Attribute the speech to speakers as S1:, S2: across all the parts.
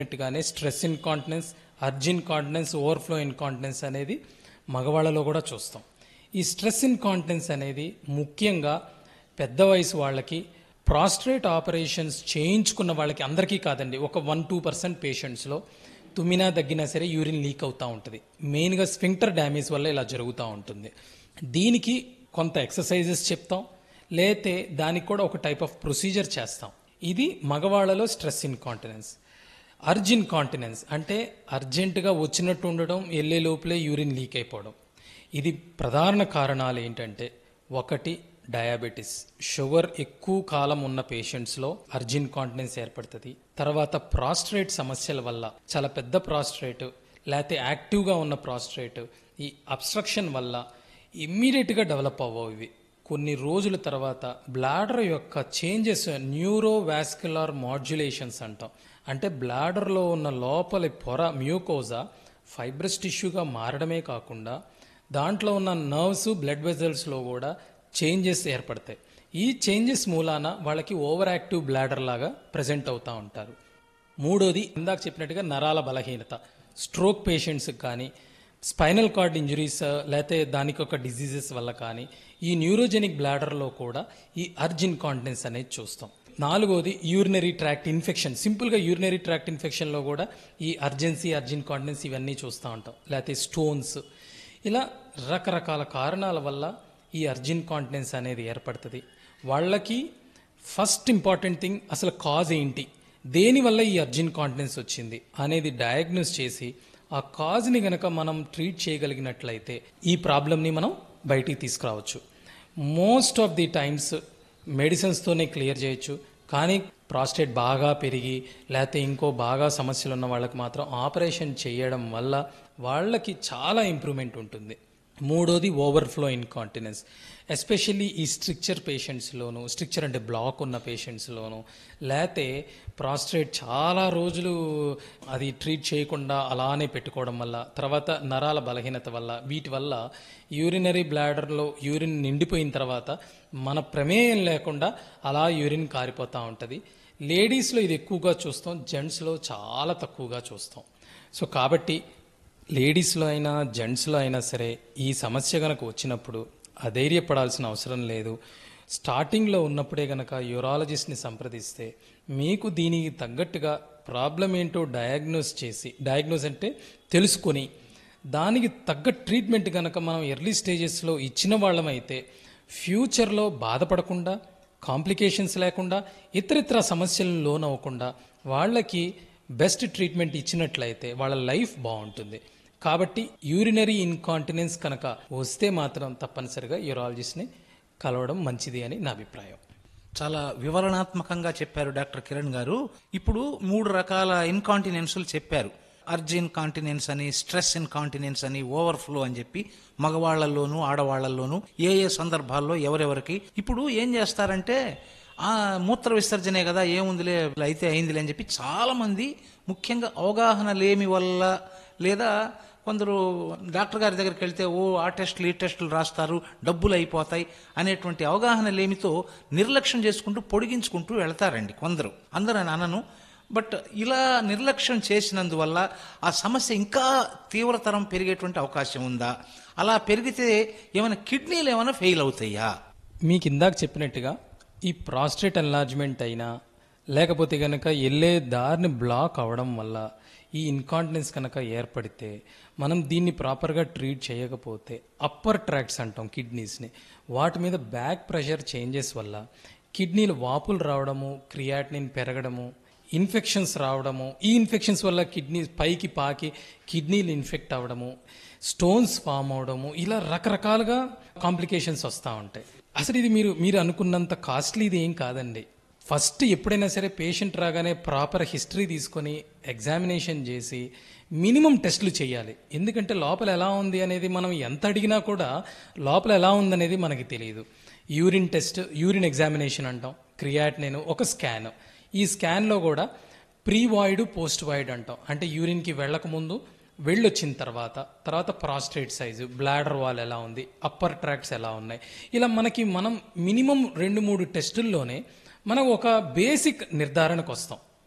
S1: చెప్పినట్టుగానే stress incontinence urge in continence overflow incontinence అనేది మగవాళ్ళలో కూడా చూస్తాం ఈ స్ట్రెస్ ఇన్కాంటినెన్స్ అనేది ముఖ్యంగా పెద్ద వయసు వాళ్ళకి ప్రాస్ట్రేట్ ఆపరేషన్స్ చేయించుకున్న వాళ్ళకి అందరికీ కాదండి ఒక వన్ టూ పర్సెంట్ పేషెంట్స్లో తుమ్మినా దగ్గినా సరే యూరిన్ లీక్ అవుతూ ఉంటుంది మెయిన్గా స్ఫింక్టర్ డ్యామేజ్ వల్ల ఇలా జరుగుతూ ఉంటుంది దీనికి కొంత ఎక్సర్సైజెస్ చెప్తాం లేతే దానికి కూడా ఒక టైప్ ఆఫ్ ప్రొసీజర్ చేస్తాం ఇది మగవాళ్ళలో స్ట్రెస్ ఇన్కాంటినెన్స్ అర్జిన్ కాంటినెన్స్ అంటే అర్జెంటుగా వచ్చినట్టు ఉండడం వెళ్ళే లోపలే యూరిన్ లీక్ అయిపోవడం ఇది ప్రధాన కారణాలు ఏంటంటే ఒకటి డయాబెటిస్ షుగర్ ఎక్కువ కాలం ఉన్న పేషెంట్స్లో అర్జిన్ కాంటినెన్స్ ఏర్పడుతుంది తర్వాత ప్రాస్ట్రేట్ సమస్యల వల్ల చాలా పెద్ద ప్రాస్ట్రేట్ లేకపోతే యాక్టివ్గా ఉన్న ప్రాస్ట్రేట్ ఈ అబ్స్ట్రక్షన్ వల్ల ఇమ్మీడియట్గా డెవలప్ అవ్వవు ఇవి కొన్ని రోజుల తర్వాత బ్లాడర్ యొక్క చేంజెస్ న్యూరోవాస్కులర్ మాడ్యులేషన్స్ అంటాం అంటే బ్లాడర్లో ఉన్న లోపలి పొర మ్యూకోజా ఫైబ్రస్ టిష్యూగా మారడమే కాకుండా దాంట్లో ఉన్న నర్వ్స్ బ్లడ్ వెజల్స్లో కూడా చేంజెస్ ఏర్పడతాయి ఈ చేంజెస్ మూలాన వాళ్ళకి ఓవర్ యాక్టివ్ బ్లాడర్ లాగా ప్రజెంట్ అవుతూ ఉంటారు మూడోది ఇందాక చెప్పినట్టుగా నరాల బలహీనత స్ట్రోక్ పేషెంట్స్కి కానీ స్పైనల్ కార్డ్ ఇంజరీస్ లేకపోతే దానికి ఒక డిజీజెస్ వల్ల కానీ ఈ న్యూరోజెనిక్ బ్లాడర్లో కూడా ఈ అర్జిన్ కాంటినెన్స్ అనేది చూస్తాం నాలుగోది యూరినరీ ట్రాక్ట్ ఇన్ఫెక్షన్ సింపుల్గా యూరినరీ ట్రాక్ట్ ఇన్ఫెక్షన్లో కూడా ఈ అర్జెన్సీ అర్జిన్ కాంటినెన్స్ ఇవన్నీ చూస్తూ ఉంటాం లేకపోతే స్టోన్స్ ఇలా రకరకాల కారణాల వల్ల ఈ అర్జిన్ కాంటినెన్స్ అనేది ఏర్పడుతుంది వాళ్ళకి ఫస్ట్ ఇంపార్టెంట్ థింగ్ అసలు కాజ్ ఏంటి దేనివల్ల ఈ అర్జిన్ కాంటినెన్స్ వచ్చింది అనేది డయాగ్నోస్ చేసి ఆ కాజ్ని గనక మనం ట్రీట్ చేయగలిగినట్లయితే ఈ ప్రాబ్లమ్ని మనం బయటికి తీసుకురావచ్చు మోస్ట్ ఆఫ్ ది టైమ్స్ మెడిసిన్స్తోనే క్లియర్ చేయొచ్చు కానీ ప్రాస్టేట్ బాగా పెరిగి లేకపోతే ఇంకో బాగా సమస్యలు ఉన్న వాళ్ళకి మాత్రం ఆపరేషన్ చేయడం వల్ల వాళ్ళకి చాలా ఇంప్రూవ్మెంట్ ఉంటుంది మూడోది ఓవర్ఫ్లో ఇన్కాంటినెన్స్ ఎస్పెషల్లీ ఈ స్ట్రిక్చర్ పేషెంట్స్లోను స్ట్రిక్చర్ అంటే బ్లాక్ ఉన్న పేషెంట్స్లోను లేతే ప్రాస్ట్రేట్ చాలా రోజులు అది ట్రీట్ చేయకుండా అలానే పెట్టుకోవడం వల్ల తర్వాత నరాల బలహీనత వల్ల వీటి వల్ల యూరినరీ బ్లాడర్లో యూరిన్ నిండిపోయిన తర్వాత మన ప్రమేయం లేకుండా అలా యూరిన్ కారిపోతూ ఉంటుంది లేడీస్లో ఇది ఎక్కువగా చూస్తాం జెంట్స్లో చాలా తక్కువగా చూస్తాం సో కాబట్టి లేడీస్లో అయినా జెంట్స్లో అయినా సరే ఈ సమస్య కనుక వచ్చినప్పుడు అధైర్యపడాల్సిన అవసరం లేదు స్టార్టింగ్లో ఉన్నప్పుడే గనక యూరాలజిస్ట్ని సంప్రదిస్తే మీకు దీనికి తగ్గట్టుగా ప్రాబ్లం ఏంటో డయాగ్నోస్ చేసి డయాగ్నోస్ అంటే తెలుసుకొని దానికి తగ్గ ట్రీట్మెంట్ కనుక మనం ఎర్లీ స్టేజెస్లో ఇచ్చిన వాళ్ళమైతే ఫ్యూచర్లో బాధపడకుండా కాంప్లికేషన్స్ లేకుండా ఇతరితర సమస్యలను లోన్ అవ్వకుండా వాళ్ళకి బెస్ట్ ట్రీట్మెంట్ ఇచ్చినట్లయితే వాళ్ళ లైఫ్ బాగుంటుంది కాబట్టి యూరినరీ ఇన్కాంటినెన్స్ కనుక వస్తే మాత్రం తప్పనిసరిగా యూరాలజిస్ట్ని కలవడం మంచిది అని నా అభిప్రాయం
S2: చాలా వివరణాత్మకంగా చెప్పారు డాక్టర్ కిరణ్ గారు ఇప్పుడు మూడు రకాల ఇన్కాంటినెన్స్లు చెప్పారు అర్జిన్ కాంటినెన్స్ అని స్ట్రెస్ ఇన్కాంటినెన్స్ అని ఓవర్ఫ్లో అని చెప్పి మగవాళ్లలోను ఆడవాళ్లలోను ఏ ఏ సందర్భాల్లో ఎవరెవరికి ఇప్పుడు ఏం చేస్తారంటే ఆ మూత్ర విసర్జనే కదా ఏముందిలే అయితే అయిందిలే అని చెప్పి చాలా మంది ముఖ్యంగా అవగాహన లేమి వల్ల లేదా కొందరు డాక్టర్ గారి దగ్గరికి వెళ్తే ఓ ఆ టెస్టులు ఈ టెస్టులు రాస్తారు డబ్బులు అయిపోతాయి అనేటువంటి అవగాహన లేమితో నిర్లక్ష్యం చేసుకుంటూ పొడిగించుకుంటూ వెళ్తారండి కొందరు అందరూ అని అనను బట్ ఇలా నిర్లక్ష్యం చేసినందువల్ల ఆ సమస్య ఇంకా తీవ్రతరం పెరిగేటువంటి అవకాశం ఉందా అలా పెరిగితే ఏమైనా కిడ్నీలు ఏమైనా ఫెయిల్ అవుతాయా
S1: మీకు ఇందాక చెప్పినట్టుగా ఈ ప్రాస్టేట్ ఎన్లార్జ్మెంట్ అయినా లేకపోతే కనుక వెళ్ళే దారిని బ్లాక్ అవడం వల్ల ఈ ఇన్కాంటినెన్స్ కనుక ఏర్పడితే మనం దీన్ని ప్రాపర్గా ట్రీట్ చేయకపోతే అప్పర్ ట్రాక్ట్స్ అంటాం కిడ్నీస్ని వాటి మీద బ్యాక్ ప్రెషర్ చేంజెస్ వల్ల కిడ్నీలు వాపులు రావడము క్రియాటినిన్ పెరగడము ఇన్ఫెక్షన్స్ రావడము ఈ ఇన్ఫెక్షన్స్ వల్ల కిడ్నీ పైకి పాకి కిడ్నీలు ఇన్ఫెక్ట్ అవ్వడము స్టోన్స్ ఫామ్ అవడము ఇలా రకరకాలుగా కాంప్లికేషన్స్ వస్తూ ఉంటాయి అసలు ఇది మీరు మీరు అనుకున్నంత కాస్ట్లీ ఇది ఏం కాదండి ఫస్ట్ ఎప్పుడైనా సరే పేషెంట్ రాగానే ప్రాపర్ హిస్టరీ తీసుకొని ఎగ్జామినేషన్ చేసి మినిమం టెస్టులు చేయాలి ఎందుకంటే లోపల ఎలా ఉంది అనేది మనం ఎంత అడిగినా కూడా లోపల ఎలా ఉందనేది మనకి తెలియదు యూరిన్ టెస్ట్ యూరిన్ ఎగ్జామినేషన్ అంటాం క్రియాటినిన్ ఒక స్కాన్ ఈ స్కాన్లో కూడా ప్రీ వాయిడ్ పోస్ట్ వాయిడ్ అంటాం అంటే యూరిన్కి వెళ్ళక ముందు వెళ్ళొచ్చిన తర్వాత తర్వాత ప్రాస్ట్రేట్ సైజు బ్లాడర్ వాల్ ఎలా ఉంది అప్పర్ ట్రాక్ట్స్ ఎలా ఉన్నాయి ఇలా మనకి మనం మినిమం రెండు మూడు టెస్టుల్లోనే మనం ఒక బేసిక్ నిర్ధారణకు వస్తాం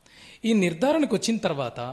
S1: ఈ నిర్ధారణకు వచ్చిన తర్వాత